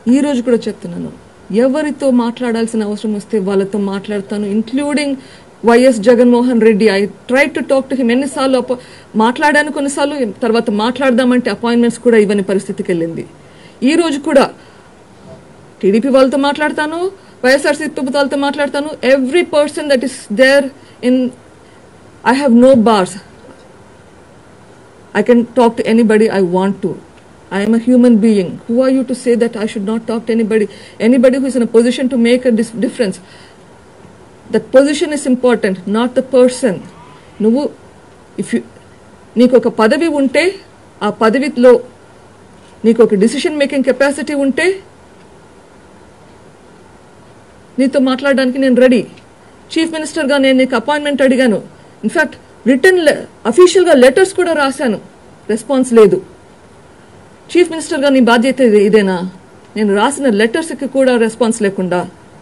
ఈ రోజు కూడా చెప్తున్నాను ఎవరితో మాట్లాడాల్సిన అవసరం వస్తే వాళ్ళతో మాట్లాడతాను including YS Jaganmohan Reddy I try to talk to him ఎన్నిసార్లు అప- మాట్లాడాను కొన్నిసార్లు తర్వాత మాట్లాడదామంటే అపాయింట్మెంట్స్ కూడా ఇవ్వని పరిస్థితికి వెళ్ళింది ఈ రోజు కూడా టీడీపీ వాళ్ళతో మాట్లాడతాను వైఎస్ఆర్సీపీ వాళ్ళతో మాట్లాడతాను every person that is there in I have no bars I can talk to anybody I want to. I am a human being. Who are you to say that I should not talk to anybody? Anybody who is in a position to make a dis- difference. That position is important, not the person. నువ్వు if you నీకు ఒక పదవి ఉంటే ఆ పదవిలో నీకు ఒక decision making capacity ఉంటే నీతో మాట్లాడడానికి నేను రెడీ చీఫ్ మినిస్టర్గా నేను నీకు అపాయింట్మెంట్ అడిగాను ఇన్ఫ్యాక్ట్ రిటర్న్ అఫీషియల్గా లెటర్స్ కూడా రాశాను రెస్పాన్స్ లేదు చీఫ్ మినిస్టర్గా నీ బాధ్యత ఇది- ఇదేనా నేను రాసిన లెటర్స్కి కూడా రెస్పాన్స్ లేకుండా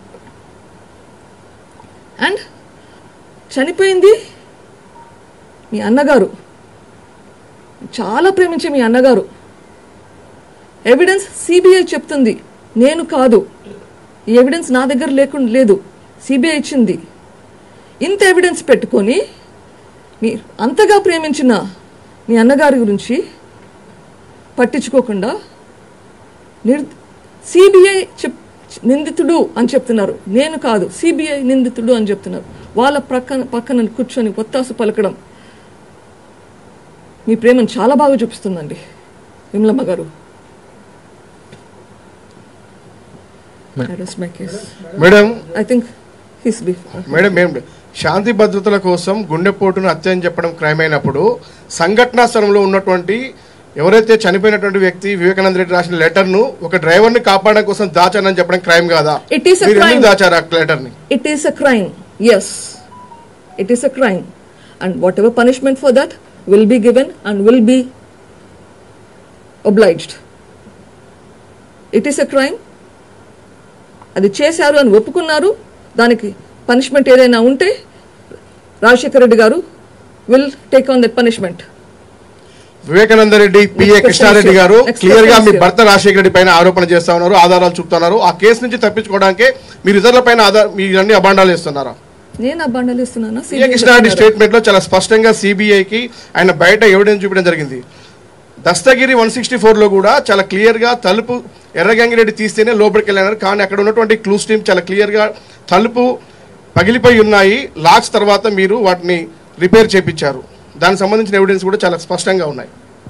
అండ్ చనిపోయింది మీ అన్నగారు చాలా ప్రేమించే మీ అన్నగారు ఎవిడెన్స్ సిబిఐ చెప్తుంది నేను కాదు ఈ ఎవిడెన్స్ నా దగ్గర లేకుండా లేదు సిబిఐ ఇచ్చింది ఇంత ఎవిడెన్స్ పెట్టుకొని మీ అంతగా ప్రేమించిన మీ అన్నగారి గురించి పట్టించుకోకుండా నిర్ సిబిఐ చెప్ నిందితుడు అని చెప్తున్నారు నేను కాదు సిబిఐ నిందితుడు అని చెప్తున్నారు వాళ్ళ ప్రక్కన పక్కన కూర్చొని ఒత్తాసు పలకడం మీ ప్రేమను చాలా బాగా చూపిస్తుందండి విమలమ్మ గారు That was my case. Madam I think he's before. Madam మేము శాంతి భద్రతల కోసం గుండెపోటును హత్య అని చెప్పడం క్రైమ్ అయినప్పుడు సంఘటనా స్థలంలో ఉన్నటువంటి ఎవరైతే చనిపోయినటువంటి వ్యక్తి వివేకానంద రెడ్డి రాసిన లెటర్ ను ఒక డ్రైవర్ ని కాపాడడం కోసం దాచానని చెప్పడం క్రైమ్ కాదా It is a మీరు ఎందుకు crime. దాచారు ఆ లెటర్ ని It is a crime. Yes. It is a crime. And whatever punishment for that will be given and will be obliged. It is a crime. అది చేశారు అని ఒప్పుకున్నారు దానికి పనిష్మెంట్ ఏదైనా ఉంటే రాజశేఖర రెడ్డి గారు will take on that punishment Vivekananda Reddy PA Next Krishnareddy question, గారు sir. Next clear గా question, మీ sir. భర్త రాజశేఖర రెడ్డి పైన ఆరోపణ చేస్తా ఉన్నారు ఆధారాలు చూపుతున్నారు ఆ కేసు నుంచి తప్పించుకోవడానికే మీరు ఇతరుల పైన ఆధార మీరు అన్ని అభాండాలు ఇస్తున్నారా నేను ఆ బండలు ఇస్తున్నానా పిఏ కృష్ణారెడ్డి స్టేట్మెంట్ లో చాలా స్పష్టంగా సిబిఐకి ఆయన బయట ఎవిడెన్స్ చూపించడం జరిగింది దస్తగిరి వన్ సిక్స్టీ లో కూడా చాలా క్లియర్ గా తలుపు ఎర్రగంగిరెడ్డి తీస్తేనే లోపలికి వెళ్ళారు కానీ అక్కడ ఉన్నటువంటి క్లూస్ టీమ్ చాలా క్లియర్ గా తలుపు పగిలిపోయి ఉన్నాయి లాక్స్ తర్వాత మీరు వాటిని రిపేర్ చేపించారు దానికి సంబంధించిన ఎవిడెన్స్ కూడా చాలా స్పష్టంగా ఉన్నాయి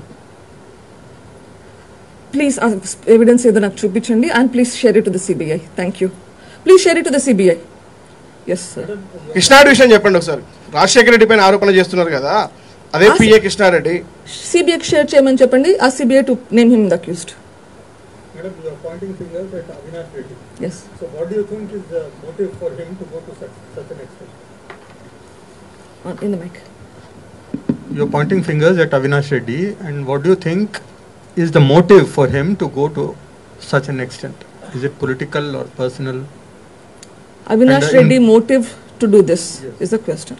ప్లీజ్ ఎవిడెన్స్ ఏదో నాకు చూపించండి and please share it to the CBI thank you please share it to the CBI yes sir Krishnareddy విషయం చెప్పండి ఒకసారి రాజశేఖర రెడ్డి పైన ఆరోపణ చేస్తున్నారు కదా అదే ఆ- పిఏ కృష్ణారెడ్డి సిబిఐకి షేర్ చేయమని చెప్పండి ఆ CBI to name him the accused Madam, you are pointing fingers at Avinash Reddy. Yes So what do you think is the motive for him to go to such, such an extent? In the mic You're pointing fingers at Avinash Reddy and what do you think is the motive for him to go to such an extent? Is it political or personal? Avinash And, uh, Reddy in- motive to do this Yes. Is the question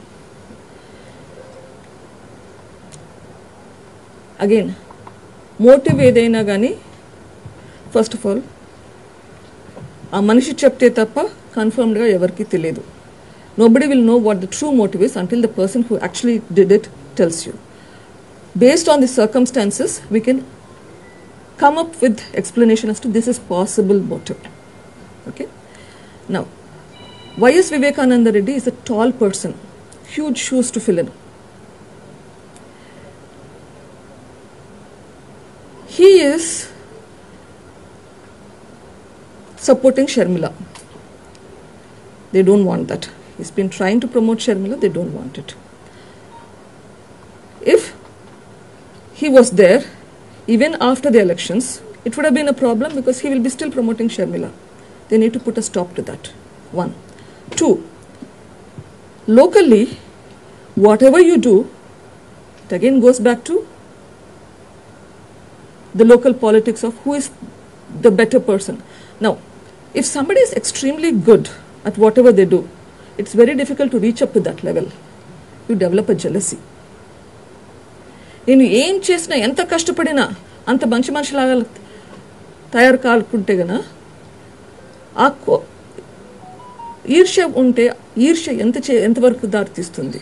again motive ఏదైనా కానీ first of all ఆ మనిషి చెప్తే తప్ప కన్ఫర్మ్డ్గా ఎవరికి తెలియదు nobody will know what the true motive is until the person who actually did it tells you based on the circumstances we can come up with explanation as to this is possible motive okay now Y.S. Vivekananda Reddy is a tall person, huge shoes to fill in. He is supporting Sharmila. They don't want that. He's been trying to promote Sharmila, they don't want it. If he was there, even after the elections, it would have been a problem because he will be still promoting Sharmila. They need to put a stop to that. One. Two, locally, whatever you do, it again goes back to the local politics of who is the better person. Now, if somebody is extremely good at whatever they do, it's very difficult to reach up to that level. You develop a jealousy. నేను ఏం చేసినా ఎంత కష్టపడినా అంత మంచి మనిషిలాగా తయారు కాకుంటే గన ఆ కో- ఈర్ష్య ఉంటే ఈర్ష్య ఎంత చే ఎంతవరకు దారితీస్తుంది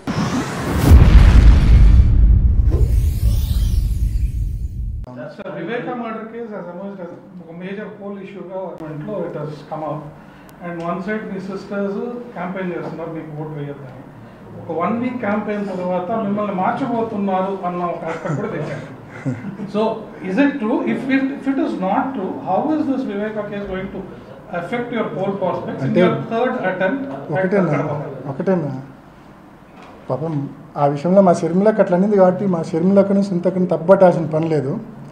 Sir, Viveka murder case has emerged as a major poll issue గా ఇంట్లో it has come up. And one side మీ సిస్టర్స్ క్యాంపెయిన్ చేస్తున్నారు మీకు ఓటు వేయొద్దని ఒక వన్ వీక్ క్యాంపెయిన్ తర్వాత మిమ్మల్ని మార్చిపోతున్నారు అన్న ఒక ఆస్పెక్ట్ కూడా తెచ్చారు so is it true if it if it is not true how is this Viveka case going to affect your poll prospects in అంటే యువర్ థర్డ్ అటెంప్ట్ ఒకటేనా ఒకటేనా పాపం ఆ విషయంలో మా షర్మిలకు అట్లా అనింది కాబట్టి మా షర్మిలకును సుంతకుని తప్పబట్టాల్సిన పని లేదు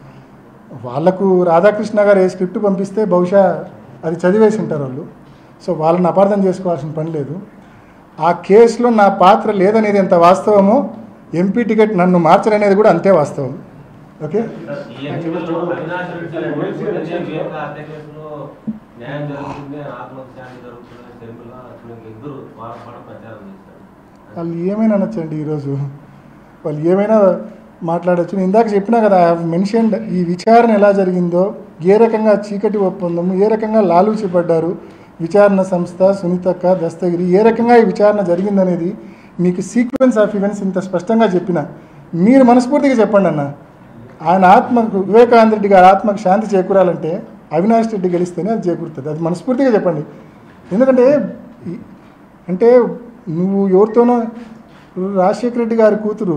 వాళ్ళకు రాధాకృష్ణ గారు ఏ స్క్రిప్ట్ పంపిస్తే బహుశా అది చదివేసి ఉంటారు వాళ్ళు సో వాళ్ళని అపార్థం చేసుకోవాల్సిన పని లేదు ఆ కేసులో నా పాత్ర లేదనేది ఎంత వాస్తవమో ఎంపీ టికెట్ నన్ను మార్చరనేది కూడా అంతే వాస్తవం ఓకే ఈ ఎన్నికల్లో అవినాష్ రెడ్డి గారు ఓడిపోతేనే వివేక హత్య కేసులో న్యాయం జరుగుతుంది ఆత్మహత్య శాంతి జరుగుతుంది తెలుగులో అసలు ఇద్దరు వాళ్ళ పడ ప్రచారం చేస్తారు వాళ్ళు ఏమైనా అనొచ్చండి ఈరోజు వాళ్ళు ఏమైనా మాట్లాడచ్చు నేను ఇందాక చెప్పినా కదా ఐ హావ్ మెన్షన్డ్ ఈ విచారణ ఎలా జరిగిందో ఏ రకంగా చీకటి ఒప్పందము ఏ రకంగా లాలూచి పడ్డారు విచారణ సంస్థ సునీతక్క దస్తగిరి ఏ రకంగా ఈ విచారణ జరిగిందనేది మీకు సీక్వెన్స్ ఆఫ్ ఈవెంట్స్ ఇంత స్పష్టంగా చెప్పిన మీరు మనస్ఫూర్తిగా చెప్పండి అన్న ఆయన ఆత్మకు వివేకానంద రెడ్డి గారి ఆత్మకు శాంతి చేకూరాలంటే అవినాష్ రెడ్డి గెలిస్తేనే అది చేకూరుతుంది అది మనస్ఫూర్తిగా చెప్పండి ఎందుకంటే ఈ- అంటే నువ్వు ఎవరితోనో ఇప్పుడు రాజశేఖర రెడ్డి గారి కూతురు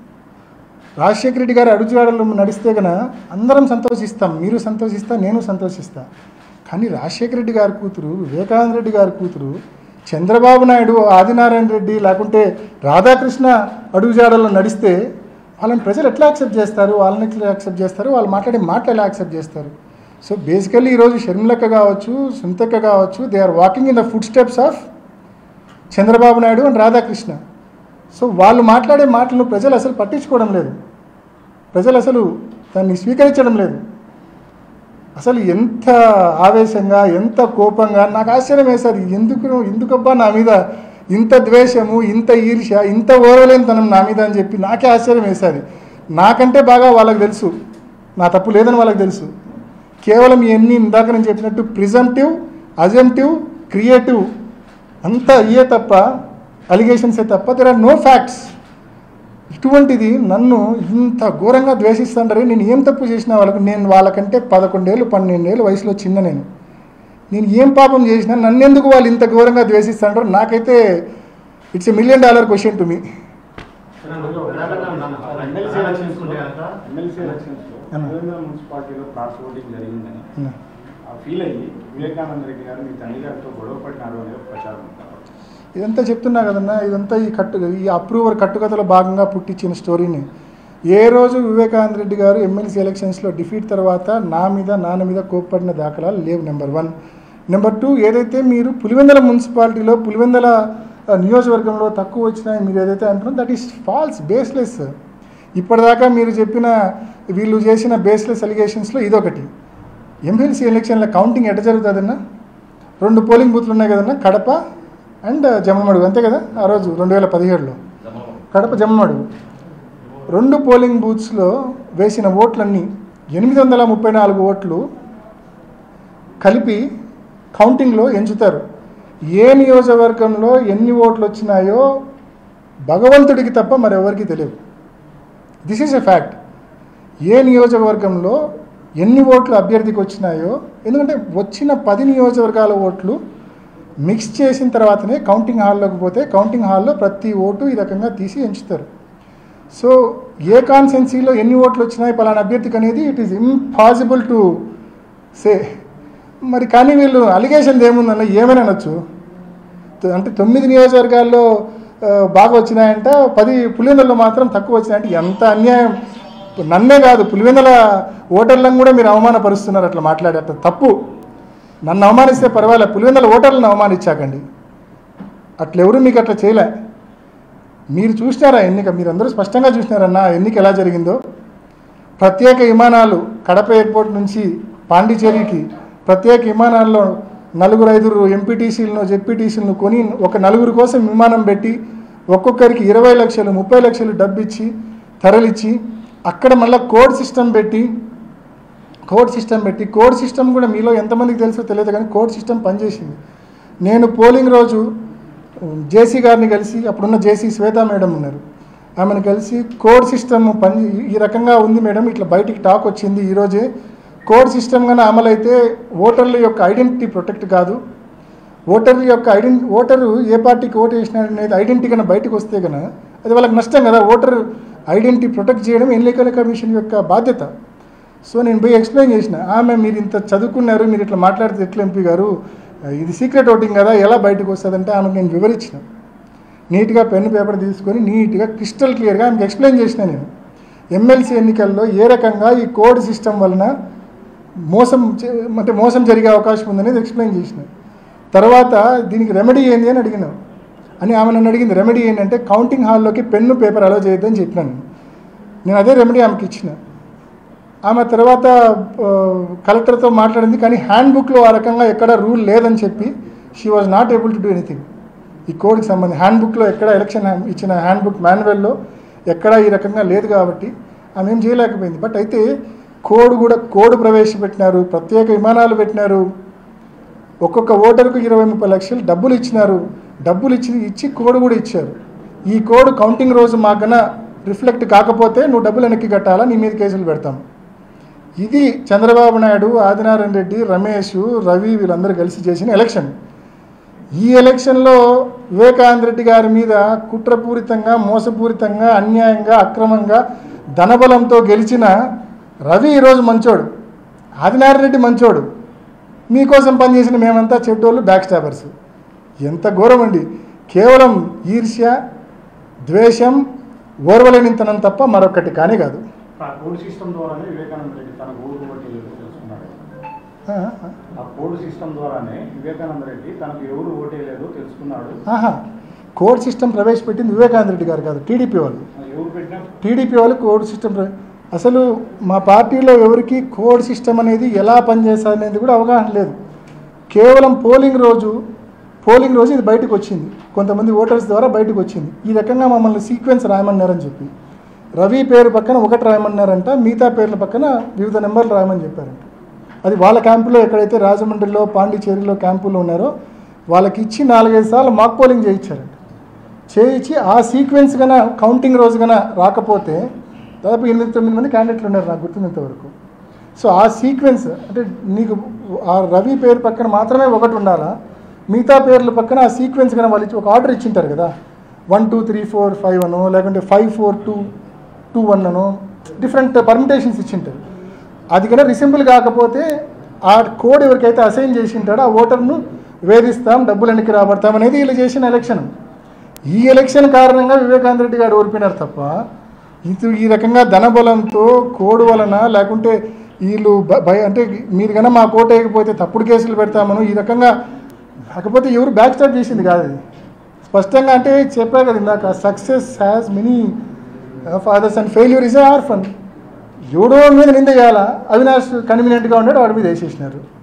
రాజశేఖర రెడ్డి గారి అడుగుజాడలు నడిస్తే గన అందరం సంతోషిస్తాం మీరు సంతోషిస్తా నేను సంతోషిస్తా కానీ రాజశేఖర రెడ్డి గారి కూతురు వివేకానంద రెడ్డి గారి కూతురు చంద్రబాబు నాయుడు ఆదినారాయణ రెడ్డి లేకుంటే రాధాకృష్ణ అడుగుజాడల్లో నడిస్తే వాళ్ళని ప్రజలు ఎట్లా యాక్సెప్ట్ చేస్తారు వాళ్ళని ఎట్లా యాక్సెప్ట్ చేస్తారు వాళ్ళు మాట్లాడే మాటలు ఎలా యాక్సెప్ట్ చేస్తారు సో బేసికల్లీ ఈరోజు షర్మిలక్క కావచ్చు సుంతక్క కావచ్చు they are walking in the footsteps of Chandrababu Naidu and Radhakrishna so వాళ్ళు మాట్లాడే మాటలను ప్రజలు అసలు పట్టించుకోవడం లేదు ప్రజలు అసలు దాన్ని స్వీకరించడం లేదు అసలు ఎంత ఆవేశంగా ఎంత కోపంగా నాకు ఆశ్చర్యం వేశారు ఎందుకు ఎందుకబ్బా నా మీద ఇంత ద్వేషము ఇంత ఈర్ష్య ఇంత ఓరలేనితనం నా మీద అని చెప్పి నాకే ఆశ్చర్యం వేశారు నాకంటే బాగా వాళ్ళకి తెలుసు నా తప్పు లేదని వాళ్ళకి తెలుసు కేవలం ఇవన్నీ ఇందాక నేను చెప్పినట్టు ప్రిజంప్టివ్ అజంప్టివ్ క్రియేటివ్ అంతా ఇయే తప్ప అలిగేషన్సే తప్ప దెర్ ఆర్ నో ఫ్యాక్ట్స్ ఇటువంటిది నన్ను ఇంత ఘోరంగా ద్వేషిస్తుంటారే నేను ఏం తప్పు చేసినా వాళ్ళకు నేను వాళ్ళకంటే పదకొండేళ్ళు పన్నెండేళ్ళు వయసులో చిన్న నేను నేను ఏం పాపం చేసినా నన్ను ఎందుకు వాళ్ళు ఇంత ఘోరంగా ద్వేషిస్తుంటారో నాకైతే it's a million dollar question to me MLC elections ఉంటే కనుక ఎమ్మెల్సీ ఎలక్షన్స్ లో అన్న. తెలంగాణ మున్సిపాలిటీలో క్రాస్ ఓటింగ్ జరిగిందని ఆ ఫీల్ అయ్యి వివేకానంద రెడ్డి గారు మీ తండ్రి గారితో గొడవ పడినారు అనే ఒక ప్రచారం ఉంది. ఇదంతా చెప్తున్నా కదన్నా ఇదంతా ఈ కట్టు ఈ అప్రూవర్ కట్టుకథలో భాగంగా పుట్టించిన స్టోరీని ఏ రోజు వివేకానంద రెడ్డి గారు ఎమ్మెల్సీ ఎలక్షన్స్లో డిఫీట్ తర్వాత నా మీద నాన్న మీద కోప్పడిన దాఖలాలు లేవు నెంబర్ వన్ నెంబర్ టూ ఏదైతే మీరు పులివెందల మున్సిపాలిటీలో పులివెందల ఆ, నియోజకవర్గంలో తక్కువ వచ్చినాయి మీరు ఏదైతే అంటున్నారో దట్ ఈస్ ఫాల్స్ బేస్లెస్ ఇప్పటిదాకా మీరు చెప్పిన వీళ్ళు చేసిన బేస్లెస్ అలిగేషన్స్లో ఇదొకటి ఎమ్మెల్సీ ఎలక్షన్ల కౌంటింగ్ ఎట్ట జరుగుతుందన్నా రెండు పోలింగ్ బూత్లు ఉన్నాయి కదన్నా కడప అండ్ జమ్మమడుగు అంతే కదా ఆ రోజు రెండు వేల పదిహేడులో కడప జమ్మమడుగు రెండు పోలింగ్ బూత్స్లో వేసిన ఓట్లన్నీ ఎనిమిది వందల ముప్పై నాలుగు ఓట్లు కలిపి కౌంటింగ్లో ఎంచుతారు ఏ నియోజకవర్గంలో ఎన్ని ఓట్లు వచ్చినాయో భగవంతుడికి తప్ప మరెవరికి తెలియదు దిస్ ఈజ్ ఎ ఫ్యాక్ట్ ఏ నియోజకవర్గంలో ఎన్ని ఓట్లు అభ్యర్థికి వచ్చినాయో ఎందుకంటే వచ్చిన పది నియోజకవర్గాల ఓట్లు మిక్స్ చేసిన తర్వాతనే కౌంటింగ్ హాల్లోకి పోతే కౌంటింగ్ హాల్లో ప్రతి ఓటు ఈ రకంగా తీసి ఎంచుతారు సో ఏ కాన్సెన్సీలో ఎన్ని ఓట్లు వచ్చినాయి పలానా అభ్యర్థికి అనేది it is impossible to say మరి కానీ వీళ్ళు అలిగేషన్ ఏముందన్న ఏమైనా అనొచ్చు త- అంటే తొమ్మిది నియోజకవర్గాల్లో ఆ, బాగా వచ్చినాయంట పది పులివెందులలో మాత్రం తక్కువ వచ్చినాయంటే ఎంత అన్యాయం నన్నే కాదు పులివెందుల ఓటర్లను కూడా మీరు అవమానపరుస్తున్నారు అట్లా మాట్లాడే అట్లా తప్పు నన్ను అవమానిస్తే పర్వాలే పులివెందుల ఓటర్లను అవమానించాకండి అట్లెవరు మీకు అట్లా చేయలే మీరు చూసినారా ఎన్నిక మీరు అందరూ స్పష్టంగా చూసినారన్న ఆ ఎన్నిక ఎలా జరిగిందో ప్రత్యేక విమానాలు కడప ఎయిర్పోర్ట్ నుంచి పాండిచేరికి ప్రత్యేక విమానాల్లో నలుగురు ఐదుగురు ఎంపీటీసీలను జెడ్పీటీసీలను కొని ఒక నలుగురు కోసం విమానం పెట్టి ఒక్కొక్కరికి ఇరవై లక్షలు ముప్పై లక్షలు డబ్బు ఇచ్చి తరలిచ్చి అక్కడ మళ్ళీ కోడ్ సిస్టమ్ పెట్టి కోడ్ సిస్టమ్ పెట్టి కోడ్ సిస్టమ్ కూడా మీలో ఎంతమందికి తెలుసో తెలియదు కానీ కోడ్ సిస్టమ్ పనిచేసింది నేను పోలింగ్ రోజు జేసీ గారిని కలిసి అప్పుడున్న జేసీ శ్వేత మేడం ఉన్నారు ఆమెను కలిసి కోడ్ సిస్టమ్ పని ఈ రకంగా ఉంది మేడం ఇట్లా బయటికి టాక్ వచ్చింది ఈరోజే కోడ్ సిస్టమ్ కానీ అమలైతే ఓటర్ల యొక్క ఐడెంటిటీ ప్రొటెక్ట్ కాదు ఓటర్ యొక్క ఐడెంటి ఓటరు ఏ పార్టీకి ఓటు వేసినాడు అనేది ఐడెంటిటీ కన్నా బయటకు వస్తే కనుక అది వాళ్ళకి నష్టం కదా ఓటర్ ఐడెంటిటీ ప్రొటెక్ట్ చేయడం ఎన్నికల కమిషన్ యొక్క బాధ్యత సో నేను పోయి ఎక్స్ప్లెయిన్ చేసిన ఆమె మీరు ఇంత చదువుకున్నారు మీరు ఇట్లా మాట్లాడితే ఎట్లా ఎంపీ గారు ఇది సీక్రెట్ ఓటింగ్ కదా ఎలా బయటకు వస్తుందంటే ఆమెకు నేను వివరించిన నీట్గా పెన్ పేపర్ తీసుకొని నీట్గా క్రిస్టల్ క్లియర్గా ఆమెకు ఎక్స్ప్లెయిన్ చేసిన నేను ఎమ్మెల్సీ ఎన్నికల్లో ఏ రకంగా ఈ కోడ్ సిస్టమ్ వలన మోసం చే- అంటే మోసం జరిగే అవకాశం ఉందనేది ఎక్స్ప్లెయిన్ చేసిన తర్వాత దీనికి రెమెడీ ఏంది అని అడిగినావు అని ఆమె నన్ను అడిగింది రెమెడీ ఏంటంటే కౌంటింగ్ హాల్లోకి పెన్ను పేపర్ అలో చేయొద్దని చెప్పినాను నేను అదే రెమెడీ ఆమెకి ఇచ్చిన ఆమె తర్వాత ఆ, కలెక్టర్తో మాట్లాడింది కానీ హ్యాండ్ బుక్లో ఆ రకంగా ఎక్కడ రూల్ లేదని చెప్పి she was not able to do anything ఈ కోడ్కి సంబంధించి హ్యాండ్ బుక్లో ఎక్కడ ఎలక్షన్ హ్యాండ్- ఇచ్చిన హ్యాండ్ బుక్ మాన్యువల్లో ఎక్కడ ఈ రకంగా లేదు కాబట్టి ఆమె ఏం చేయలేకపోయింది బట్ అయితే కోడ్ కూడా కోడ్ ప్రవేశపెట్టినారు ప్రత్యేక విమానాలు పెట్టినారు ఒక్కొక్క ఓటర్కు ఇరవై ముప్పై లక్షలు డబ్బులు ఇచ్చినారు డబ్బులు ఇచ్చి ఇచ్చి కోడ్ కూడా ఇచ్చారు ఈ కోడ్ కౌంటింగ్ రోజు మాకన్నా రిఫ్లెక్ట్ కాకపోతే నువ్వు డబ్బులు వెనక్కి కట్టాలా నీ మీద కేసులు పెడతాం ఇది చంద్రబాబు నాయుడు ఆదినారాయణ రెడ్డి రమేష్ రవి వీళ్ళందరూ కలిసి చేసిన ఎలక్షన్ ఈ ఎలక్షన్లో వివేకానంద రెడ్డి గారి మీద కుట్రపూరితంగా మోసపూరితంగా అన్యాయంగా అక్రమంగా ధనబలంతో గెలిచిన రవి ఈరోజు మంచోడు ఆదినారాయణ రెడ్డి మంచోడు మీకోసం పనిచేసిన మేమంతా చెడ్డోళ్ళు బ్యాక్ స్టాబర్స్ ఎంత ఘోరం అండి కేవలం ఈర్ష్య ద్వేషం ఓర్వలేనితనం తప్ప మరొకటి కానే కాదు ఆ కోడ్ సిస్టమ్ ద్వారానే వివేకానంద రెడ్డి తన ఓటు ఓటు తెలుసుకున్నాడు ఆ, ఆ కోడ్ సిస్టమ్ ద్వారానే వివేకానంద రెడ్డి తనకు ఎవరు ఓటేయలేదో తెలుసుకున్నాడు ఆహా కోడ్ సిస్టమ్ ప్రవేశపెట్టింది వివేకానంద రెడ్డి గారు కాదు టీడీపీ వాళ్ళు అది ఎవరు పెట్టినా టీడీపీ వాళ్ళు కోడ్ సిస్టమ్ ప్ర- అసలు మా పార్టీలో ఎవరికి కోడ్ సిస్టమ్ అనేది ఎలా పనిచేస్తుంది అనేది కూడా అవగాహన లేదు కేవలం పోలింగ్ రోజు పోలింగ్ రోజు ఇది బయటకు వచ్చింది కొంతమంది ఓటర్స్ ద్వారా బయటకు వచ్చింది ఈ రకంగా మమ్మల్ని సీక్వెన్స్ రాయమన్నారని చెప్పి రవి పేరు పక్కన ఒకటి రాయమన్నారంట మిగతా పేర్ల పక్కన వివిధ నెంబర్లు రాయమని చెప్పారంట అది వాళ్ళ క్యాంపులో ఎక్కడైతే రాజమండ్రిలో పాండిచేరిలో క్యాంపులో ఉన్నారో వాళ్ళకి ఇచ్చి నాలుగైదు సార్లు మాక్ పోలింగ్ చేయించారంట చేయించి ఆ సీక్వెన్స్ గన కౌంటింగ్ రోజు గన రాకపోతే దాదాపు ఎనిమిది తొమ్మిది మంది క్యాండిడేట్లు ఉన్నారు నాకు గుర్తున్నంత వరకు సో ఆ సీక్వెన్స్ అంటే నీకు ఆ రవి పేరు పక్కన మాత్రమే ఒకటి ఉండాలా మిగతా పేర్ల పక్కన ఆ సీక్వెన్స్ కన్నా వాళ్ళు ఇచ్చి ఒక ఆర్డర్ ఇచ్చింటారు కదా one two three four five అనో లేకుంటే five four two two one అనో డిఫరెంట్ పర్మిటేషన్స్ ఇచ్చింటారు అది కన్నా రిసింపుల్ కాకపోతే ఆ కోడ్ ఎవరికైతే అసైన్ చేసి ఉంటాడో ఆ ఓటర్ను వేధిస్తాం డబ్బులు వెనక్కి రాబడతాం అనేది వీళ్ళు చేసిన ఎలక్షన్ ఈ ఎలక్షన్ కారణంగా వివేకానంద రెడ్డి గారు ఓడిపోయినారు తప్ప ఇది ఈ రకంగా ధనబలంతో కోడ్ వలన లేకుంటే వీళ్ళు భ- భయ అంటే మీరు కన్నా మా కోట వేయకపోతే తప్పుడు కేసులు పెడతామను ఈ రకంగా కాకపోతే ఎవరు బ్యాక్ స్టాప్ చేసింది కాదు అది స్పష్టంగా అంటే చెప్పా కదా ఇందాక success has many fathers and failure is orphan ఎవడో మీద నింద చేయాలా అవినాష్ కన్వీనియంట్గా ఉన్నాడు వాడి మీద వేసేసినారు